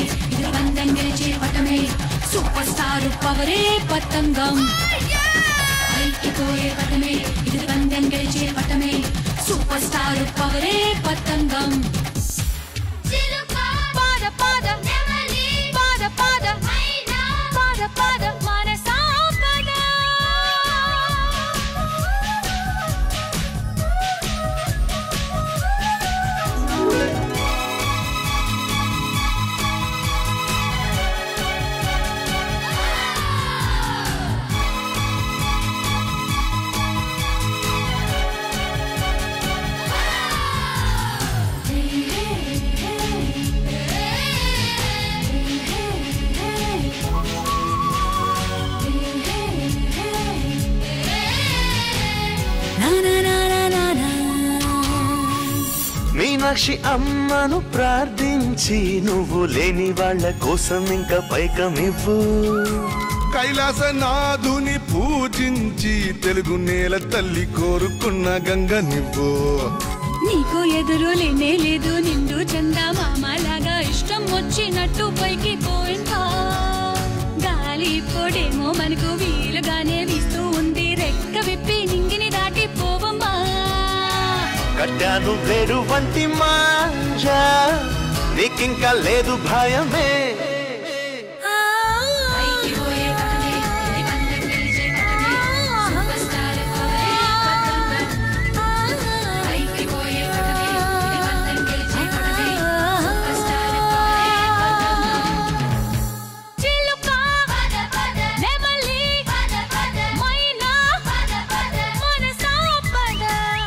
ఇది పందెం గెలిచే పటమే సూపర్ స్టార్ పవరే పతంగం పైకి పోయే పటమే ఇది పందెం గెలిచే పటమే సూపర్ స్టార్ పవరే పతంగం పాద పాద పాద పాద పాద పాద మనసా పద నా నా నా నా నా నా మీనాక్షి అమ్మను ప్రార్థించి నువ్వు లేని వాళ్ళ కోసం ఇంకా పైకమివ్వు కైలాసనాథుని పూజించి తెలుగు నేల తల్లి కోరుకున్న గంగ నువ్వు నీకు ఎదురు లేనే లేదు నిండు చందా మామలాగా ఇష్టం వచ్చినట్టు పైకి పోయిందా గాలి ఇప్పుడేమో మనకు వీలుగానే వీస్తూ ఉంది రెక్క విప్పి నింగిని దాటి పోవమ్మా కట్టాను వేరు వంటి మాంజా నీకింకా లేదు భయమే పైకి పోయే పటమే, ఇది పందెం గెలిచే పటమే, సూపర్ స్టార్ పవరే పతంగం. పైకి పోయే పటమే, ఇది పందెం గెలిచే పటమే, సూపర్ స్టార్ పవరే పతంగం. చిలుక, నెమలి, మైనా, మనసా పద.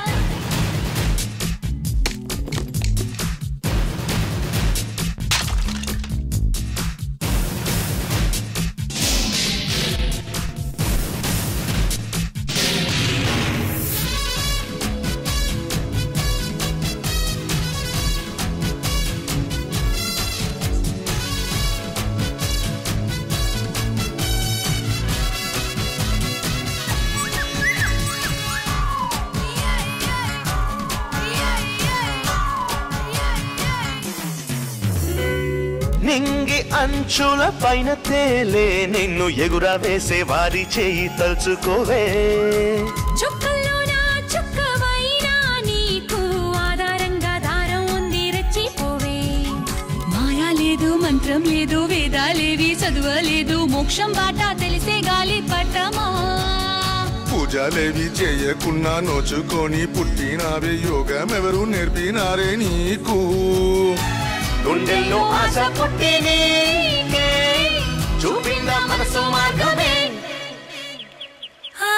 నింగి అంచుల పైన తేలే నిన్ను ఎగురా వేసే వారి చేయి తలుచుకోవే చుక్కల్లోన చుక్కవైనా నీకు ఆధారంగా దారం ఉంది రెచ్చిపోవే మాయా లేదు మంత్రం లేదు వేదాలేవి చదువలేదు మోక్షం బాట తెలిసే గాలి పట్టమా పూజలేవి చేయకున్నా నోచుకొని పుట్టినావే యోగం ఎవరు నేర్పినారే నీకు గుండెల్లో ఆశ పుట్టి నీకే చూపింద మనసు మార్గమే ఆ,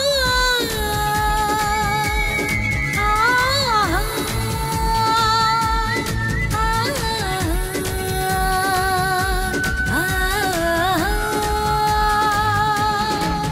ఆ, ఆ, ఆ.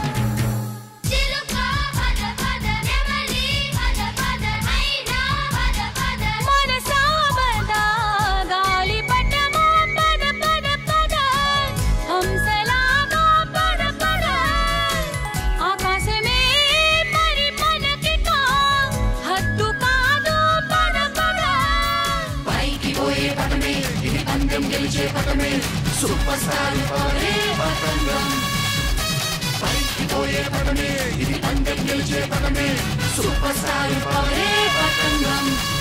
మనసా పద, గాలిపటమా పద పద పద, హంసలాగా పద పద. ఆకాశమే మరి మనకిక హద్దు కాదు పద పద. పైకి పోయే పటమే ఇది పందెం గెలిచే పటమే సూపర్ స్టార్ పవరే పతంగం పైకి పోయే పటమే ఇది పందెం గెలిచే పటమే సూపర్ స్టార్ పవరే పతంగం